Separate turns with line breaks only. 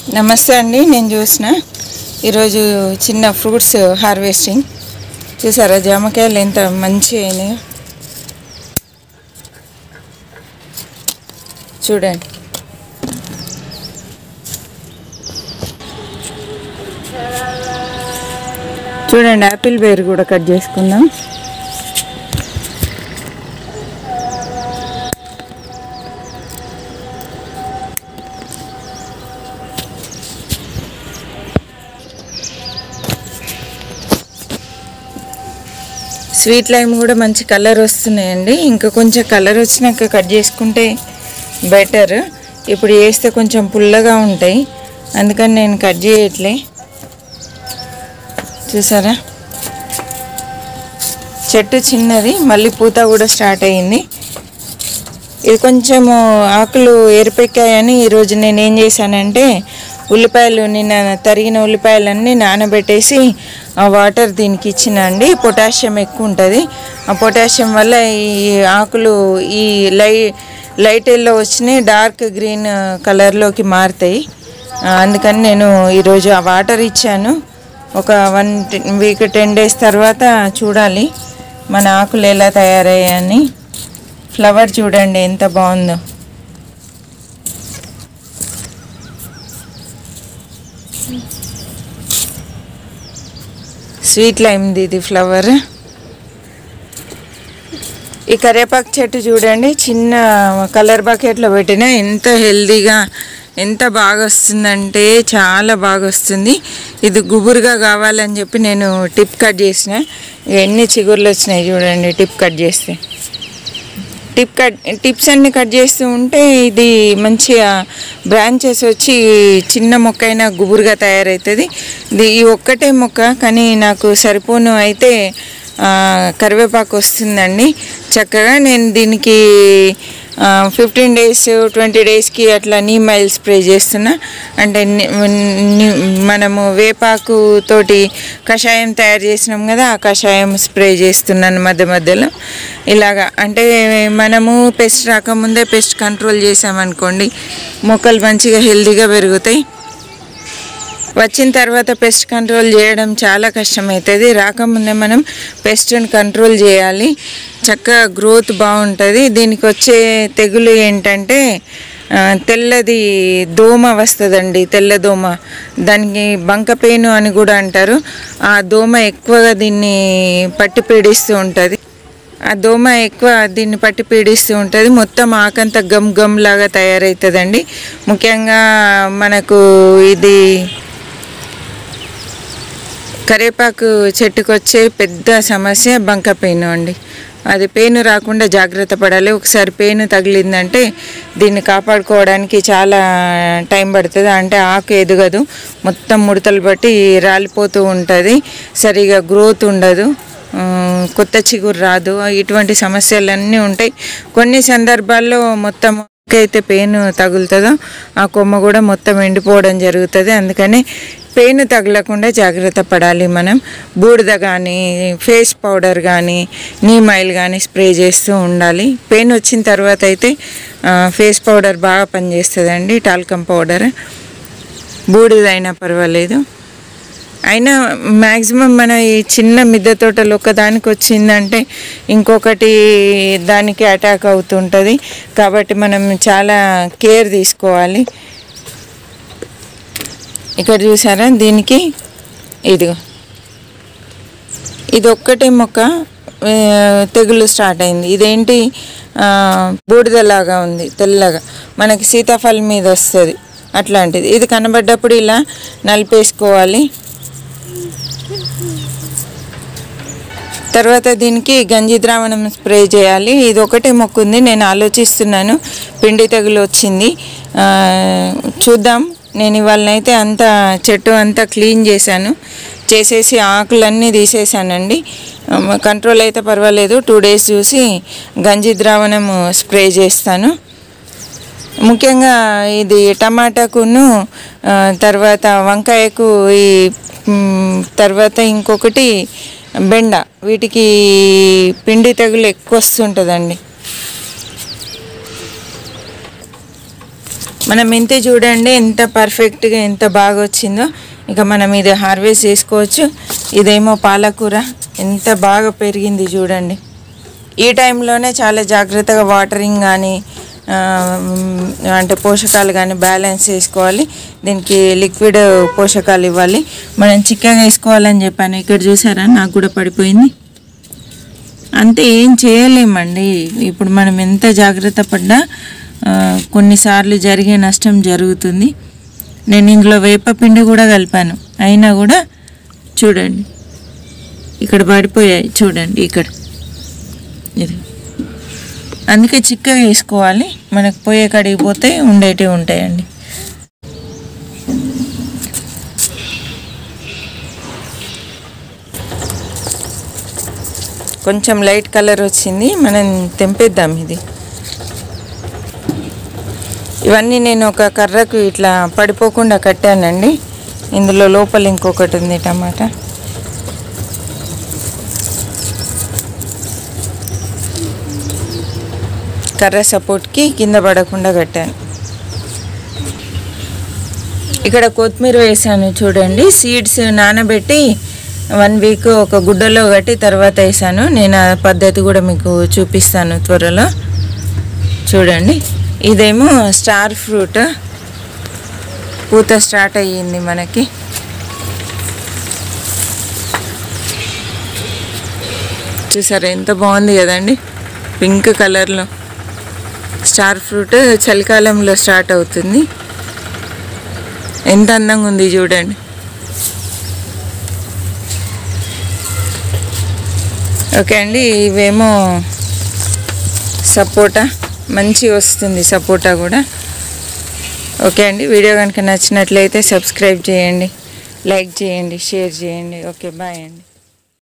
నమస్తే అండి నేను చూసిన ఈరోజు చిన్న ఫ్రూట్స్ హార్వెస్టింగ్ చూసారా జామకాయలు ఎంత మంచి అయినాయో చూడండి చూడండి యాపిల్ బేర్ కూడా కట్ చేసుకుందాం స్వీట్ లైమ్ కూడా మంచి కలర్ వస్తున్నాయండి ఇంకా కొంచెం కలర్ వచ్చినాక కట్ చేసుకుంటే బెటర్ ఇప్పుడు వేస్తే కొంచెం పుల్లగా ఉంటాయి అందుకని నేను కట్ చేయట్లే చూసారా చెట్టు చిన్నది మళ్ళీ పూత కూడా స్టార్ట్ అయ్యింది ఇది కొంచెము ఆకులు ఏరిపెక్కాయని ఈరోజు నేను ఏం చేశానంటే ఉల్లిపాయలు నిన్న తరిగిన ఉల్లిపాయలన్నీ నానబెట్టేసి ఆ వాటర్ దీనికి ఇచ్చిన అండి పొటాషియం ఎక్కువ ఉంటుంది ఆ పొటాషియం వల్ల ఈ ఆకులు ఈ లై లైట్ ఎల్లో వచ్చినాయి డార్క్ గ్రీన్ కలర్లోకి మారుతాయి ఆ, అందుకని నేను ఈరోజు ఆ వాటర్ ఇచ్చాను ఒక వన్ వీక్ టెన్ డేస్ తర్వాత చూడాలి మన ఆకులు ఎలా తయారయ్యాయని ఫ్లవర్ చూడండి ఎంత బాగుందో స్వీట్ లైమ్ది ఇది ఫ్లవర్ ఈ కరివేపాకు చెట్టు చూడండి చిన్న కలర్ బకెట్లో పెట్టిన ఎంత హెల్దీగా ఎంత బాగా వస్తుందంటే చాలా బాగా వస్తుంది ఇది గుబురుగా కావాలని చెప్పి నేను టిప్ కట్ చేసిన ఎన్ని చిగుర్లు వచ్చినాయి చూడండి టిప్ కట్ చేస్తే టిప్ కట్ టిప్స్ అన్ని కట్ చేస్తూ ఉంటే ఇది మంచిగా బ్రాంచెస్ వచ్చి చిన్న మొక్క అయినా గుబురుగా తయారవుతుంది ఇది ఈ ఒక్కటే మొక్క కానీ నాకు సరిపోను అయితే ఆ, కరివేపాకు వస్తుందండి చక్కగా నేను దీనికి ఫిఫ్టీన్ డేస్ ట్వంటీ డేస్కి అట్లా నీమ్ ఆయిల్ స్ప్రే చేస్తున్నా అంటే ని- ని- మనము వేపాకు తోటి కషాయం తయారు చేసినాం కదా ఆ కషాయం స్ప్రే చేస్తున్నాను మధ్య మధ్యలో ఇలాగా అంటే మనము పెస్ట్ రాకముందే పెస్ట్ కంట్రోల్ చేసామనుకోండి మొక్కలు మంచిగా హెల్తీగా పెరుగుతాయి వచ్చిన తర్వాత పెస్ట్ కంట్రోల్ చేయడం చాలా కష్టమవుతుంది రాకముందే మనం పెస్ట్ని కంట్రోల్ చేయాలి చక్కగా గ్రోత్ బాగుంటుంది దీనికి వచ్చే తెగులు ఏంటంటే ఆ, తెల్లది దోమ వస్తుందండి తెల్ల దోమ దానికి బంకపేను అని కూడా అంటారు ఆ దోమ ఎక్కువగా దీన్ని పట్టి పీడిస్తూ ఉంటుంది ఆ దోమ ఎక్కువ దీన్ని పట్టి పీడిస్తూ ఉంటుంది మొత్తం ఆకంత గమ్ గమ్ లాగా తయారవుతుందండి ముఖ్యంగా మనకు ఇది కరేపాకు చెట్టుకు వచ్చే పెద్ద సమస్య బంక పెయిన్ అండి అది పెయిన్ రాకుండా జాగ్రత్త పడాలి ఒకసారి పెయిన్ తగిలిందంటే దీన్ని కాపాడుకోవడానికి చాలా టైం పడుతుంది అంటే ఆకు ఎదగదు మొత్తం ముడతలు బట్టి రాలిపోతూ ఉంటుంది సరిగా గ్రోత్ ఉండదు ఆ, కొత్త చిగురు రాదు ఇటువంటి సమస్యలన్నీ ఉంటాయి కొన్ని సందర్భాల్లో మొత్తం అయితే పెయిన్ తగులుతుందో ఆ కొమ్మ కూడా మొత్తం ఎండిపోవడం జరుగుతుంది అందుకని పెయిన్ తగలకుండా జాగ్రత్త పడాలి మనం బూడిద కానీ ఫేస్ పౌడర్ కానీ నీమ్ ఆయిల్ కానీ స్ప్రే చేస్తూ ఉండాలి పెయిన్ వచ్చిన తర్వాత అయితే ఆ, ఫేస్ పౌడర్ బాగా పనిచేస్తుందండి టాల్కమ్ పౌడర్ బూడిదైనా పర్వాలేదు అయినా మ్యాక్సిమం మన ఈ చిన్న మిద్దె తోటలు ఒకదానికి వచ్చిందంటే ఇంకొకటి దానికి అటాక్ అవుతుంటుంది కాబట్టి మనం చాలా కేర్ తీసుకోవాలి ఇక్కడ చూసారా దీనికి ఇదిగో ఇది ఒక్కటే మొక్క ఆ, తెగులు స్టార్ట్ అయింది ఇదేంటి ఆ, బూడిదలాగా ఉంది తెల్లగా మనకి సీతాఫలం మీద వస్తుంది అట్లాంటిది ఇది కనబడ్డప్పుడు ఇలా నలిపేసుకోవాలి తర్వాత దీనికి గంజి ద్రావణం స్ప్రే చేయాలి ఇది ఒకటే మొక్క ఉంది నేను ఆలోచిస్తున్నాను పిండి తెగులు వచ్చింది ఆ, చూద్దాం నేను ఇవాళనైతే అంతా చెట్టు అంతా క్లీన్ చేశాను చేసేసి ఆకులన్నీ తీసేసానండి ఆ, కంట్రోల్ అయితే పర్వాలేదు టూ డేస్ చూసి గంజి ద్రావణం స్ప్రే చేస్తాను ముఖ్యంగా ఇది టమాటాకును ఆ, తర్వాత వంకాయకు ఈ మ్, తర్వాత ఇంకొకటి బెండ వీటికి పిండి తెగులు ఎక్కువ వస్తుంటుందండి మనం మెంతి చూడండి ఎంత పర్ఫెక్ట్గా ఎంత బాగా వచ్చిందో ఇక మనం ఇది హార్వెస్ట్ చేసుకోవచ్చు ఇదేమో పాలకూర ఎంత బాగా పెరిగింది చూడండి ఈ టైంలోనే చాలా జాగ్రత్తగా వాటరింగ్ కానీ ఆ, మ్, అంటే పోషకాలు కానీ బ్యాలెన్స్ చేసుకోవాలి దీనికి లిక్విడ్ పోషకాలు ఇవ్వాలి మనం చిక్కగా వేసుకోవాలని చెప్పాను ఇక్కడ చూసారా నాకు కూడా పడిపోయింది అంతే ఏం చేయలేమండి ఇప్పుడు మనం ఎంత జాగ్రత్త పడ్డా ఆ, కొన్నిసార్లు జరిగే నష్టం జరుగుతుంది నేను ఇందులో వేపపిండి కూడా కలిపాను అయినా కూడా చూడండి ఇక్కడ పడిపోయాయి చూడండి ఇక్కడ ఇది అందుకే చిక్కగా వేసుకోవాలి మనకు పోయే కడిగి పోతే ఉండేటివి ఉంటాయండి కొంచెం లైట్ కలర్ వచ్చింది మనం తెంపేద్దాం ఇది ఇవన్నీ నేను ఒక కర్రకు ఇట్లా పడిపోకుండా కట్టానండి ఇందులో లోపల ఇంకొకటి ఉంది టమాటా కర్ర సపోర్ట్కి కింద పడకుండా కట్టాను ఇక్కడ కొత్తిమీర వేసాను చూడండి సీడ్స్ నానబెట్టి వన్ వీక్ ఒక గుడ్డలో కట్టి తర్వాత వేసాను నేను ఆ పద్ధతి కూడా మీకు చూపిస్తాను త్వరలో చూడండి ఇదేమో స్టార్ ఫ్రూట్ పూత స్టార్ట్ అయ్యింది మనకి చూసారా ఎంత బాగుంది కదండి పింక్ కలర్లో స్టార్ ఫ్రూట్ చలికాలంలో స్టార్ట్ అవుతుంది ఎంత అందంగా ఉంది చూడండి ఓకే అండి ఇవేమో సపోటా మంచి వస్తుంది సపోటా కూడా ఓకే అండి వీడియో కనుక నచ్చినట్లయితే సబ్స్క్రైబ్ చేయండి లైక్ చేయండి షేర్ చేయండి ఓకే బాయ్ అండి